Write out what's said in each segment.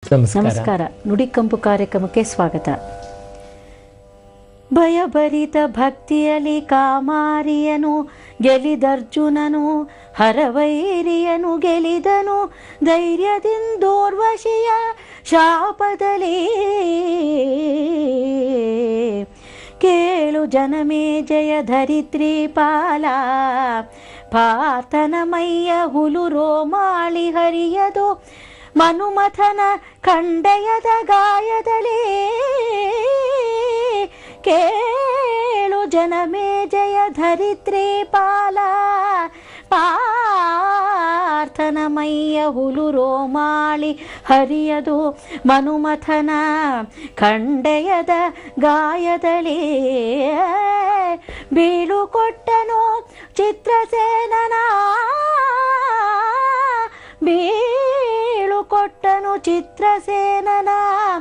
ನಮಸ್ಕಾರ ನಮಸ್ಕಾರ ನುಡಿಕಂಪು ಕಾರ್ಯಕ್ರಮಕ್ಕೆ ಸ್ವಾಗತ ಭಯಭರಿತ ಭಕ್ತಿಯಲ್ಲಿ ಕಾಮಾರಿಯನು ಗೆಲಿದರ್ಜುನನು ಹರವೈರಿಯನು ಗೆಲಿದನು ಧೈರ್ಯದಿಂದೋರ್ವಶಿಯ ಶಾಪದಲ್ಲಿ ಕೇಳು ಜನಮೇ ಜಯ ಧರಿತ್ರಿ ಪಾಲ ಪಾರ್ಥನ ಮೈಯ ಹುಲು ರೋಮಾಳಿ ಹರಿಯದು ಮನುಮಥನ ಖಂಡಯದ ಗಾಯದಲೇ ಕೇಳು ಜನಮೇ ಜಯ ಧರಿತ್ರಿ ಪಾಲ ಪಾರ್ಥನ ಮೈಯ ಹುಲು ರೋಮಾಳಿ ಹರಿಯದು ಮನುಮಥನ ಖಂಡೆಯದ ಗಾಯದಲೇ ಬೀಳು ಕೊಟ್ಟನು ಚಿತ್ರಸೇನನ ಬೀಳು ಕೊಟ್ಟನು ಚಿತ್ರಸೇನನ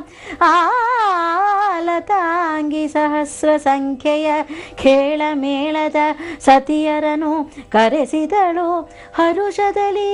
ಆಲತಾಂಗಿ ಸಹಸ್ರ ಸಂಖ್ಯೆಯ ಖೇಳ ಮೇಳದ ಸತಿಯರನು ಕರೆಸಿದಳು ಹರುಷದಲ್ಲಿ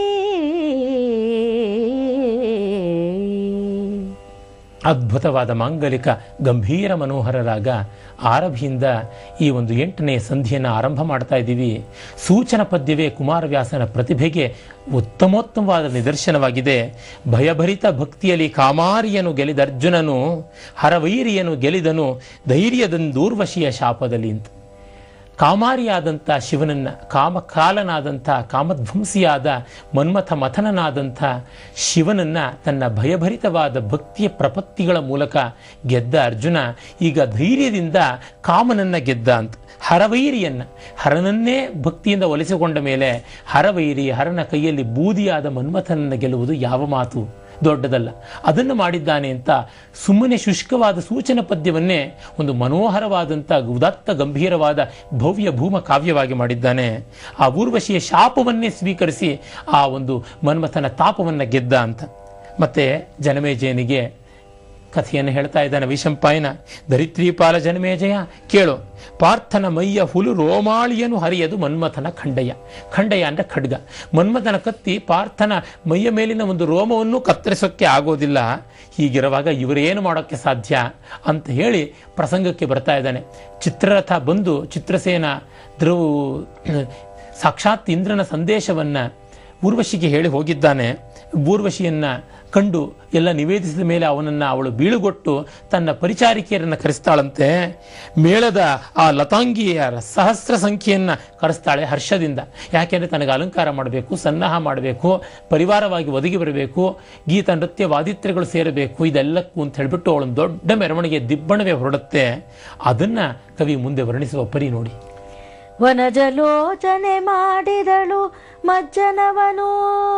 ಅದ್ಭುತವಾದ ಮಾಂಗಲಿಕ ಗಂಭೀರ ಮನೋಹರ ರಾಗ ಆರಭಿಯಿಂದ ಈ ಒಂದು ಎಂಟನೇ ಸಂಧಿಯನ್ನು ಆರಂಭ ಮಾಡ್ತಾ ಇದ್ದೀವಿ ಸೂಚನ ಪದ್ಯವೇ ಕುಮಾರವ್ಯಾಸನ ಪ್ರತಿಭೆಗೆ ಉತ್ತಮೋತ್ತಮವಾದ ನಿದರ್ಶನವಾಗಿದೆ ಭಯಭರಿತ ಭಕ್ತಿಯಲ್ಲಿ ಕಾಮಾರಿಯನು ಗೆಲಿದ ಅರ್ಜುನನು ಹರವೈರಿಯನು ಗೆಲಿದನು ಧೈರ್ಯದಂದೂರ್ವಶಿಯ ಶಾಪದಲ್ಲಿ ಅಂತ ಕಾಮಾರಿಯಾದಂಥ ಶಿವನನ್ನ ಕಾಮಕಾಲನಾದಂಥ ಕಾಮಧ್ವಂಸಿಯಾದ ಮನ್ಮಥ ಮಥನನಾದಂಥ ಶಿವನನ್ನ ತನ್ನ ಭಯಭರಿತವಾದ ಭಕ್ತಿಯ ಪ್ರಪತ್ತಿಗಳ ಮೂಲಕ ಗೆದ್ದ ಅರ್ಜುನ ಈಗ ಧೈರ್ಯದಿಂದ ಕಾಮನನ್ನ ಗೆದ್ದ ಅಂತ ಹರವೈರಿಯನ್ನ ಹರನನ್ನೇ ಭಕ್ತಿಯಿಂದ ಒಲಿಸಿಕೊಂಡ ಮೇಲೆ ಹರವೈರಿ ಹರನ ಕೈಯಲ್ಲಿ ಬೂದಿಯಾದ ಮನ್ಮಥನನ್ನ ಗೆಲ್ಲುವುದು ಯಾವ ಮಾತು ದೊಡ್ಡದಲ್ಲ ಅದನ್ನು ಮಾಡಿದ್ದಾನೆ ಅಂತ ಸುಮ್ಮನೆ ಶುಷ್ಕವಾದ ಸೂಚನ ಪದ್ಯವನ್ನೇ ಒಂದು ಮನೋಹರವಾದಂಥ ಉದಾತ್ತ ಗಂಭೀರವಾದ ಭವ್ಯ ಭೂಮ ಕಾವ್ಯವಾಗಿ ಮಾಡಿದ್ದಾನೆ ಆ ಊರ್ವಶಿಯ ಶಾಪವನ್ನೇ ಸ್ವೀಕರಿಸಿ ಆ ಒಂದು ಮನ್ಮಥನ ತಾಪವನ್ನು ಗೆದ್ದ ಅಂತ ಮತ್ತೆ ಜನಮೇಜಯನಿಗೆ ಕಥೆಯನ್ನು ಹೇಳ್ತಾ ಇದ್ದಾನೆ ವಿಷಂಪಾಯನ ಧರಿತ್ರೀಪಾಲ ಜನಮೇಜಯ ಕೇಳು ಪಾರ್ಥನ ಮೈಯ ಹುಲು ರೋಮಾಳಿಯನು ಹರಿಯದು ಮನ್ಮಥನ ಖಂಡಯ ಖಂಡಯ ಅಂದ್ರೆ ಖಡ್ಗ ಮನ್ಮಥನ ಕತ್ತಿ ಪಾರ್ಥನ ಮೈಯ ಮೇಲಿನ ಒಂದು ರೋಮವನ್ನು ಕತ್ತರಿಸೋಕ್ಕೆ ಆಗೋದಿಲ್ಲ ಹೀಗಿರುವಾಗ ಇವರೇನು ಮಾಡೋಕ್ಕೆ ಸಾಧ್ಯ ಅಂತ ಹೇಳಿ ಪ್ರಸಂಗಕ್ಕೆ ಬರ್ತಾ ಇದ್ದಾನೆ ಚಿತ್ರರಥ ಬಂದು ಚಿತ್ರಸೇನ ಧ್ರುವ ಸಾಕ್ಷಾತ್ ಇಂದ್ರನ ಸಂದೇಶವನ್ನ ಊರ್ವಶಿಗೆ ಹೇಳಿ ಹೋಗಿದ್ದಾನೆ ಊರ್ವಶಿಯನ್ನ ಕಂಡು ಎಲ್ಲ ನಿವೇದಿಸಿದ ಮೇಲೆ ಅವನನ್ನ ಅವಳು ಬೀಳುಗೊಟ್ಟು ತನ್ನ ಪರಿಚಾರಿಕೆಯರನ್ನ ಕರೆಸ್ತಾಳಂತೆ ಮೇಳದ ಆ ಲತಾಂಗಿಯ ಸಹಸ್ರ ಸಂಖ್ಯೆಯನ್ನ ಕರೆಸ್ತಾಳೆ ಹರ್ಷದಿಂದ ಯಾಕೆಂದ್ರೆ ತನಗೆ ಅಲಂಕಾರ ಮಾಡಬೇಕು ಸನ್ನಾಹ ಮಾಡಬೇಕು ಪರಿವಾರವಾಗಿ ಒದಗಿ ಬರಬೇಕು ಗೀತ ನೃತ್ಯ ವಾದಿತ್ರ್ಯಗಳು ಸೇರಬೇಕು ಇದೆಲ್ಲಕ್ಕೂ ಅಂತ ಹೇಳ್ಬಿಟ್ಟು ಅವಳೊಂದು ದೊಡ್ಡ ಮೆರವಣಿಗೆ ದಿಬ್ಬಣವೇ ಹೊರಡುತ್ತೆ ಅದನ್ನ ಕವಿ ಮುಂದೆ ವರ್ಣಿಸುವ ಪರಿ ನೋಡಿ ವನಜಲೋಚನೆ ಮಾಡಿದಳು ಮಜ್ಜನವನು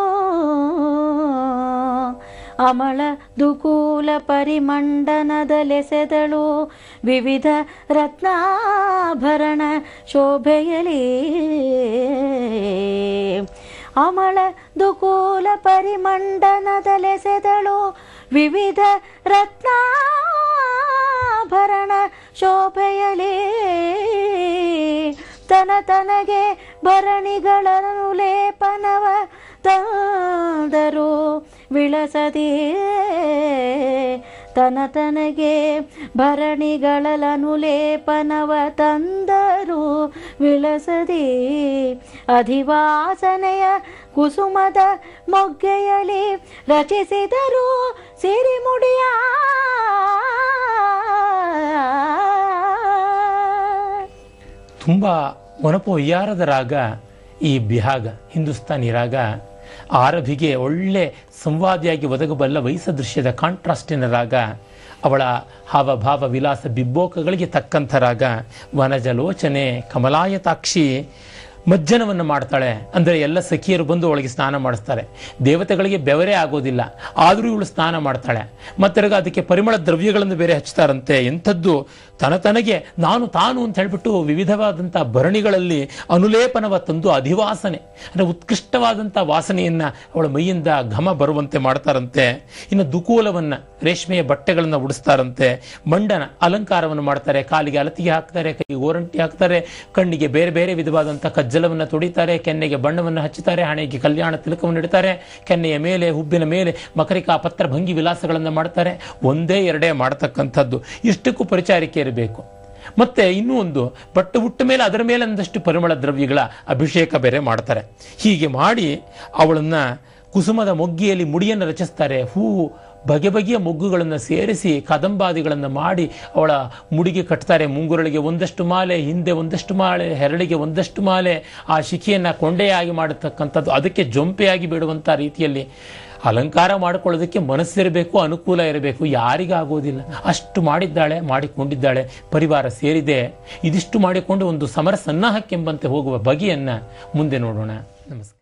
ಅಮಳ ದುಕೂಲ ಪರಿಮಂಡನದಲೆಸೆದಳು ವಿವಿಧ ರತ್ನಾಭರಣ ಶೋಭೆಯಲಿ ಅಮಳ ದುಕೂಲ ಪರಿಮಂಡನದಲೆಸೆದಳು ವಿವಿಧ ರತ್ನಾಭರಣ ಶೋಭೆಯಲಿ ತನ ತನಗೆ ಭರಣಿಗಳನ್ನು ಲೇಪನವ ತಂದರು ವಿಳಸದಿ ತನ ತನಗೆ ಭರಣಿಗಳನು ಲೇಪನವ ತಂದರು ವಿಳಸದಿ ಅಧಿವಾಸನೆಯ ಕುಸುಮದ ಮೊಗ್ಗೆಯಲಿ ರಚಿಸಿದರು ಸಿರಿಮುಡಿಯ ತುಂಬ ಮೊನಪು ಒಯ್ಯಾರದ ರಾಗ ಈ ಬಿಹಾಗ ಹಿಂದೂಸ್ತಾನಿ ರಾಗ ಆರಭಿಗೆ ಒಳ್ಳೆ ಸಂವಾದಿಯಾಗಿ ಒದಗಬಲ್ಲ ವಯಸ್ಸದೃಶ್ಯದ ಕಾಂಟ್ರಾಸ್ಟಿನ ರಾಗ ಅವಳ ಹಾವಭಾವ ವಿಲಾಸ ಬಿಬ್ಬೋಕಗಳಿಗೆ ತಕ್ಕಂಥ ರಾಗ ವನಜಲೋಚನೆ ಕಮಲಾಯತಾಕ್ಷಿ ಮಜ್ಜನವನ್ನು ಮಾಡ್ತಾಳೆ ಅಂದರೆ ಎಲ್ಲ ಸಖಿಯರು ಬಂದು ಅವಳಿಗೆ ಸ್ನಾನ ಮಾಡಿಸ್ತಾರೆ ದೇವತೆಗಳಿಗೆ ಬೆವರೇ ಆಗೋದಿಲ್ಲ ಆದರೂ ಇವಳು ಸ್ನಾನ ಮಾಡ್ತಾಳೆ ಮತ್ತೆ ಅದಕ್ಕೆ ಪರಿಮಳ ದ್ರವ್ಯಗಳನ್ನು ಬೇರೆ ಹಚ್ತಾರಂತೆ ಎಂಥದ್ದು ತನ ತನಗೆ ನಾನು ತಾನು ಅಂತ ಹೇಳ್ಬಿಟ್ಟು ವಿವಿಧವಾದಂಥ ಭರಣಿಗಳಲ್ಲಿ ಅನುಲೇಪನವ ತಂದು ಅಧಿವಾಸನೆ ಅಂದರೆ ಉತ್ಕೃಷ್ಟವಾದಂಥ ವಾಸನೆಯನ್ನ ಅವಳ ಮೈಯಿಂದ ಘಮ ಬರುವಂತೆ ಮಾಡ್ತಾರಂತೆ ಇನ್ನು ದುಕೂಲವನ್ನ ರೇಷ್ಮೆಯ ಬಟ್ಟೆಗಳನ್ನು ಉಡಿಸ್ತಾರಂತೆ ಮಂಡನ ಅಲಂಕಾರವನ್ನು ಮಾಡ್ತಾರೆ ಕಾಲಿಗೆ ಅಲತಿಗೆ ಹಾಕ್ತಾರೆ ಕೈಗೆ ಓರಂಟಿ ಹಾಕ್ತಾರೆ ಕಣ್ಣಿಗೆ ಬೇರೆ ಬೇರೆ ವಿಧವಾದಂಥ ಕಜ್ಜ ಗಜ್ಜಲವನ್ನು ತೊಡಿತಾರೆ ಕೆನ್ನೆಗೆ ಬಣ್ಣವನ್ನು ಹಚ್ಚುತ್ತಾರೆ ಹಣೆಗೆ ಕಲ್ಯಾಣ ತಿಲಕವನ್ನು ಇಡ್ತಾರೆ ಕೆನ್ನೆಯ ಮೇಲೆ ಹುಬ್ಬಿನ ಮೇಲೆ ಮಕರಿಕಾ ಪತ್ರ ಭಂಗಿ ವಿಲಾಸಗಳನ್ನು ಮಾಡ್ತಾರೆ ಒಂದೇ ಎರಡೇ ಮಾಡತಕ್ಕಂಥದ್ದು ಇಷ್ಟಕ್ಕೂ ಪರಿಚಾರಿಕೆ ಇರಬೇಕು ಮತ್ತೆ ಇನ್ನೂ ಒಂದು ಬಟ್ಟೆ ಉಟ್ಟ ಮೇಲೆ ಅದರ ಮೇಲೆ ಒಂದಷ್ಟು ಪರಿಮಳ ದ್ರವ್ಯಗಳ ಅಭಿಷೇಕ ಬೇರೆ ಮಾಡ್ತಾರೆ ಹೀಗೆ ಮಾಡಿ ಅವಳನ್ನ ಕುಸುಮದ ಮೊಗ್ಗಿಯಲ್ಲಿ ಮುಡಿಯನ್ನು ರಚಿಸ್ತಾರೆ ಹೂವು ಬಗೆ ಬಗೆಯ ಮೊಗ್ಗುಗಳನ್ನು ಸೇರಿಸಿ ಕದಂಬಾದಿಗಳನ್ನು ಮಾಡಿ ಅವಳ ಮುಡಿಗೆ ಕಟ್ತಾರೆ ಮುಂಗುರಳಿಗೆ ಒಂದಷ್ಟು ಮಾಲೆ ಹಿಂದೆ ಒಂದಷ್ಟು ಮಾಲೆ ಹೆರಳಿಗೆ ಒಂದಷ್ಟು ಮಾಲೆ ಆ ಶಿಖೆಯನ್ನು ಕೊಂಡೆಯಾಗಿ ಮಾಡತಕ್ಕಂಥದ್ದು ಅದಕ್ಕೆ ಜೊಂಪೆಯಾಗಿ ಬಿಡುವಂಥ ರೀತಿಯಲ್ಲಿ ಅಲಂಕಾರ ಮಾಡಿಕೊಳ್ಳೋದಕ್ಕೆ ಮನಸ್ಸಿರಬೇಕು ಅನುಕೂಲ ಇರಬೇಕು ಯಾರಿಗಾಗೋದಿಲ್ಲ ಅಷ್ಟು ಮಾಡಿದ್ದಾಳೆ ಮಾಡಿಕೊಂಡಿದ್ದಾಳೆ ಪರಿವಾರ ಸೇರಿದೆ ಇದಿಷ್ಟು ಮಾಡಿಕೊಂಡು ಒಂದು ಸಮರ ಸನ್ನಾಹಕ್ಕೆಂಬಂತೆ ಹೋಗುವ ಬಗೆಯನ್ನು ಮುಂದೆ ನೋಡೋಣ ನಮಸ್ಕಾರ